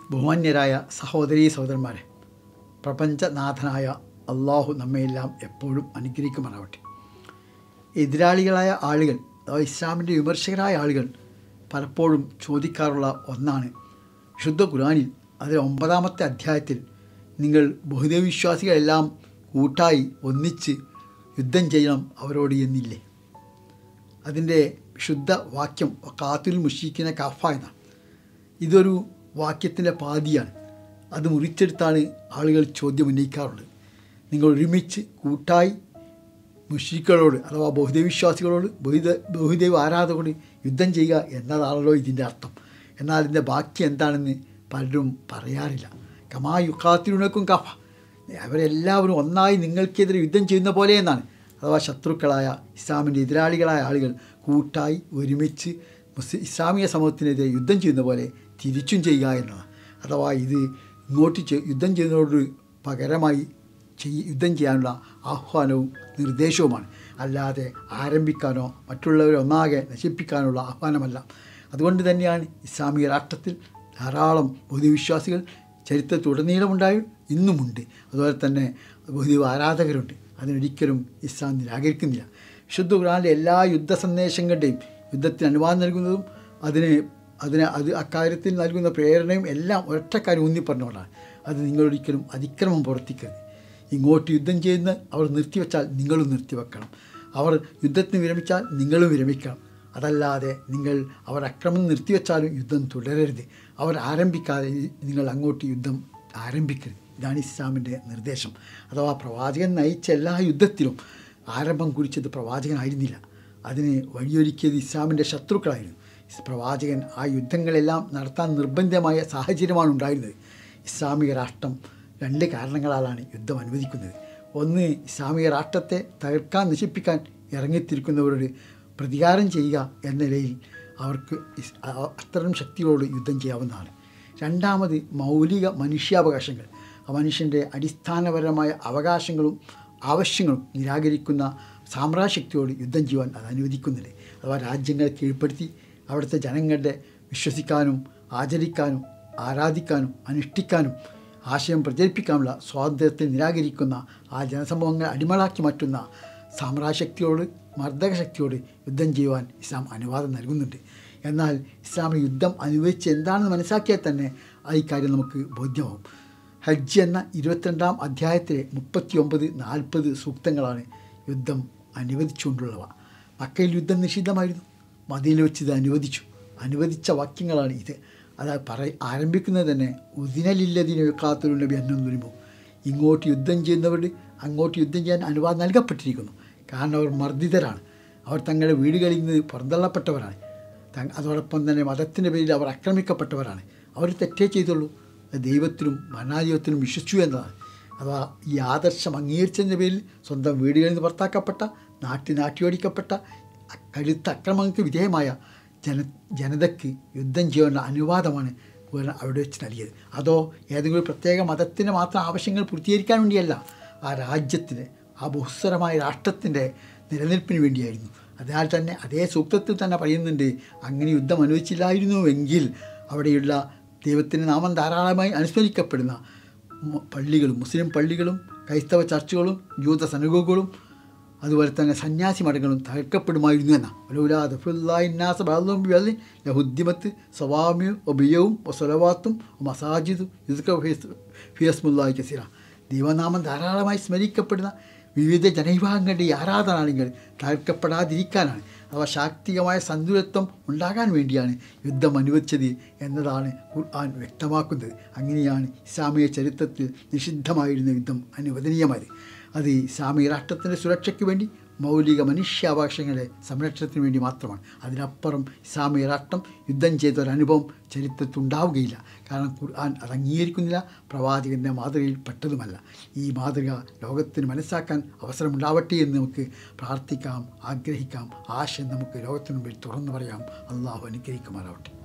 ബഹുമാന്യരായ സഹോദരീ സഹോദരന്മാരെ പ്രപഞ്ചനാഥനായ അള്ളാഹു നമ്മയെല്ലാം എപ്പോഴും അനുഗ്രഹിക്കുമാറാവട്ടെ എതിരാളികളായ ആളുകൾ അഥവാ ഇസ്ലാമിൻ്റെ വിമർശകരായ ആളുകൾ പലപ്പോഴും ചോദിക്കാറുള്ള ഒന്നാണ് വിശുദ്ധ ഖുറാനിൽ അതിൽ ഒമ്പതാമത്തെ അധ്യായത്തിൽ നിങ്ങൾ ബഹുദൈവ വിശ്വാസികളെല്ലാം കൂട്ടായി ഒന്നിച്ച് യുദ്ധം ചെയ്യണം അവരോട് എന്നില്ലേ അതിൻ്റെ വിശുദ്ധ വാക്യം കാത്തുൽ മുഷീക്കിനെ കഫ എന്നാണ് ഇതൊരു വാക്യത്തിൻ്റെ പാതിയാണ് അത് മുറിച്ചെടുത്താണ് ആളുകൾ ചോദ്യം ഉന്നയിക്കാറുള്ളത് നിങ്ങൾ ഒരുമിച്ച് കൂട്ടായി മുഷ്രിക്കുകളോട് അഥവാ ബഹുദൈവവിശ്വാസികളോട് ബഹുദ ബഹുദൈവ ആരാധകരോട് യുദ്ധം ചെയ്യുക എന്നതാണല്ലോ ഇതിൻ്റെ അർത്ഥം എന്നാൽ ഇതിൻ്റെ ബാക്കി എന്താണെന്ന് പലരും പറയാറില്ല കമാ യുക്കാത്തിലുണക്കും കഫ അവരെല്ലാവരും ഒന്നായി നിങ്ങൾക്കെതിരെ യുദ്ധം ചെയ്യുന്ന പോലെ എന്നാണ് അഥവാ ശത്രുക്കളായ ഇസ്ലാമിൻ്റെ എതിരാളികളായ ആളുകൾ കൂട്ടായി ഒരുമിച്ച് മുസ്ലിം ഇസ്ലാമിക സമൂഹത്തിനെതിരെ യുദ്ധം ചെയ്യുന്ന പോലെ തിരിച്ചും ചെയ്യുക എന്നതാണ് അഥവാ ഇത് ഇങ്ങോട്ട് ചെ- യുദ്ധം ചെയ്യുന്നതോട് പകരമായി ചെയ് യുദ്ധം ചെയ്യാനുള്ള ആഹ്വാനവും നിർദ്ദേശവുമാണ് അല്ലാതെ ആരംഭിക്കാനോ മറ്റുള്ളവരെ ഒന്നാകെ നശിപ്പിക്കാനുള്ള ആഹ്വാനമല്ല അതുകൊണ്ട് തന്നെയാണ് ഇസ്ലാമിക രാഷ്ട്രത്തിൽ ധാരാളം ബഹുദൈവവിശ്വാസികൾ ചരിത്രത്തിലുടനീളമുണ്ടായും ഇന്നുമുണ്ട് അതുപോലെ തന്നെ ബഹുദൈവ ആരാധകരുണ്ട് അതിനൊരിക്കലും ഇസ്ലാം നിരാകരിക്കുന്നില്ല വിശുദ്ധ ഖുറാനിലെ എല്ലാ യുദ്ധ സന്ദേശങ്ങളുടെയും യുദ്ധത്തിന് അനുവാദം നൽകുന്നതും അതിന് അതിന് അത് അക്കാര്യത്തിൽ നൽകുന്ന പ്രേരണയും എല്ലാം ഒരൊറ്റ കാര്യം ഊന്നി പറഞ്ഞുകൊണ്ടാണ് അത് നിങ്ങളൊരിക്കലും അതിക്രമം പ്രവർത്തിക്കരുത് ഇങ്ങോട്ട് യുദ്ധം ചെയ്യുന്ന അവർ നിർത്തിവെച്ചാൽ നിങ്ങളും നിർത്തിവെക്കണം അവർ യുദ്ധത്തിന് വിരമിച്ചാൽ നിങ്ങളും വിരമിക്കണം അതല്ലാതെ നിങ്ങൾ അവർ അക്രമം നിർത്തിവെച്ചാലും യുദ്ധം തുടരരുത് അവർ ആരംഭിക്കാതെ നിങ്ങൾ അങ്ങോട്ട് യുദ്ധം ആരംഭിക്കരുത് ഇതാണ് ഇസ്ലാമിൻ്റെ നിർദ്ദേശം അഥവാ പ്രവാചകൻ നയിച്ച എല്ലാ യുദ്ധത്തിലും ആരംഭം കുറിച്ചത് പ്രവാചകനായിരുന്നില്ല അതിന് വഴിയൊരുക്കിയത് ഇസ്ലാമിൻ്റെ ശത്രുക്കളായിരുന്നു പ്രവാചകൻ ആ യുദ്ധങ്ങളെല്ലാം നടത്താൻ നിർബന്ധമായ സാഹചര്യമാണ് ഉണ്ടായിരുന്നത് ഇസ്ലാമിക രാഷ്ട്രം രണ്ട് കാരണങ്ങളാലാണ് യുദ്ധം അനുവദിക്കുന്നത് ഒന്ന് ഇസ്ലാമിക രാഷ്ട്രത്തെ തകർക്കാൻ നശിപ്പിക്കാൻ ഇറങ്ങിത്തിരിക്കുന്നവരോട് പ്രതികാരം ചെയ്യുക എന്ന നിലയിൽ അവർക്ക് ഇസ്- അ- അത്തരം ശക്തികളോട് യുദ്ധം ചെയ്യാവുന്നതാണ് രണ്ടാമത് മൗലിക മനുഷ്യാവകാശങ്ങൾ ആ മനുഷ്യൻ്റെ അടിസ്ഥാനപരമായ അവകാശങ്ങളും ആവശ്യങ്ങളും നിരാകരിക്കുന്ന സാമ്രാജ്യശക്തിയോട് യുദ്ധം ചെയ്യുവാൻ അത് അനുവദിക്കുന്നില്ല അഥവാ രാജ്യങ്ങളെ കീഴ്പ്പെടുത്തി അവിടുത്തെ ജനങ്ങളുടെ വിശ്വസിക്കാനും ആചരിക്കാനും ആരാധിക്കാനും അനുഷ്ഠിക്കാനും ആശയം പ്രചരിപ്പിക്കാനുള്ള സ്വാതന്ത്ര്യത്തെ നിരാകരിക്കുന്ന ആ ജനസമൂഹങ്ങളെ അടിമകളാക്കി മാറ്റുന്ന സാമ്രാജ്യശക്തിയോട് മർദ്ദക ശക്തിയോട് യുദ്ധം ചെയ്യുവാൻ ഇസ്ലാം അനുവാദം നൽകുന്നുണ്ട് എന്നാൽ ഇസ്ലാമിൽ യുദ്ധം അനുവദിച്ച് എന്താണെന്ന് മനസ്സിലാക്കിയാൽ തന്നെ ആ ഈ കാര്യം നമുക്ക് ബോധ്യമാവും ഹജ്ജ് എന്ന ഇരുപത്തിരണ്ടാം അധ്യായത്തിലെ മുപ്പത്തി ഒമ്പത് നാൽപ്പത് സൂക്തങ്ങളാണ് യുദ്ധം അനുവദിച്ചുകൊണ്ടുള്ളവ മക്കയിൽ യുദ്ധം നിഷിദ്ധമായിരുന്നു മദീനയിൽ വെച്ച് ഇത് അനുവദിച്ചു അനുവദിച്ച വാക്യങ്ങളാണ് ഇത് അത് പറ ആരംഭിക്കുന്നത് തന്നെ ഉദിനലില്ലതിന് വെക്കാത്തൊരു നബി അന്നം തുരുമ്പോൾ ഇങ്ങോട്ട് യുദ്ധം ചെയ്യുന്നവരോട് അങ്ങോട്ട് യുദ്ധം ചെയ്യാൻ അനുവാദം നൽകപ്പെട്ടിരിക്കുന്നു കാരണം അവർ മർദ്ദിതരാണ് അവർ തങ്ങളുടെ വീടുകളിൽ നിന്ന് പുറന്തള്ളപ്പെട്ടവരാണ് ത- അതോടൊപ്പം തന്നെ മതത്തിൻ്റെ പേരിൽ അവർ ആക്രമിക്കപ്പെട്ടവരാണ് അവർ തെറ്റേ ചെയ്തുള്ളൂ ദൈവത്തിലും മരണാജീവത്തിലും വിശ്വസിച്ചു എന്നതാണ് അഥവാ ഈ ആദർശം അംഗീകരിച്ചതിൻ്റെ പേരിൽ സ്വന്തം വീടുകളിൽ നിന്ന് പുറത്താക്കപ്പെട്ട നാട്ടി നാട്ടിയോടിക്കപ്പെട്ട അ- കടുത്ത അക്രമങ്ങൾക്ക് വിധേയമായ ജന ജനതയ്ക്ക് യുദ്ധം ചെയ്യാനുള്ള അനുവാദമാണ് ഖുർആൻ അവിടെ വെച്ച് നൽകിയത് അതോ ഏതെങ്കിലും ഒരു പ്രത്യേക മതത്തിൻ്റെ മാത്രം ആവശ്യങ്ങൾ പൂർത്തീകരിക്കാൻ വേണ്ടിയല്ല ആ രാജ്യത്തിന് ആ ബഹുസ്വരമായ രാഷ്ട്രത്തിൻ്റെ നിലനിൽപ്പിന് വേണ്ടിയായിരുന്നു അതിനാൽ തന്നെ അതേ സൂക്തത്തിൽ തന്നെ പറയുന്നുണ്ട് അങ്ങനെ യുദ്ധം അനുവദിച്ചില്ലായിരുന്നുവെങ്കിൽ അവിടെയുള്ള ദൈവത്തിൻ്റെ നാമം ധാരാളമായി അനുസ്മരിക്കപ്പെടുന്ന മു- പള്ളികളും മുസ്ലിം പള്ളികളും ക്രൈസ്തവ ചർച്ചുകളും ജൂത സനഗോകളും അതുപോലെ തന്നെ സന്യാസി മഠങ്ങളും തകർക്കപ്പെടുമായിരുന്നു എന്ന ലഹുദ്ദിമത്ത് സവാമ്യു ഒബിയവും ഒസലവാത്തും മസാജിദും ഫിയസ്മുല്ലായി കസീറ ദൈവനാമം ധാരാളമായി സ്മരിക്കപ്പെടുന്ന വിവിധ ജനവിഭാഗങ്ങളുടെ ഈ ആരാധനാലയങ്ങൾ തകർക്കപ്പെടാതിരിക്കാനാണ് അവ ശാക്തികമായ സന്തുലിത്വം ഉണ്ടാകാൻ വേണ്ടിയാണ് യുദ്ധം അനുവദിച്ചത് എന്നതാണ് ഖുർആൻ വ്യക്തമാക്കുന്നത് അങ്ങനെയാണ് ഇസ്ലാമിക ചരിത്രത്തിൽ നിഷിദ്ധമായിരുന്ന യുദ്ധം അനുവദനീയമായത് അത് ഇസ്ലാമിക രാഷ്ട്രത്തിൻ്റെ സുരക്ഷയ്ക്ക് വേണ്ടി മൗലിക മനുഷ്യാവകാശങ്ങളുടെ സംരക്ഷണത്തിന് വേണ്ടി മാത്രമാണ് അതിനപ്പുറം ഇസ്ലാമിക രാഷ്ട്രം യുദ്ധം ചെയ്ത ഒരു അനുഭവം ചരിത്രത്തിൽ ഉണ്ടാവുകയില്ല കാരണം ഖുർആൻ അത് അംഗീകരിക്കുന്നില്ല പ്രവാചകൻ്റെ മാതൃകയിൽ പെട്ടതുമല്ല ഈ മാതൃക ലോകത്തിന് മനസ്സാക്കാൻ അവസരമുണ്ടാവട്ടെ എന്ന് നമുക്ക് പ്രാർത്ഥിക്കാം ആഗ്രഹിക്കാം ആശയം നമുക്ക് ലോകത്തിന് മുമ്പിൽ തുറന്നു പറയാം അള്ളാഹു അനുഗ്രഹിക്കുമാറാവട്ടെ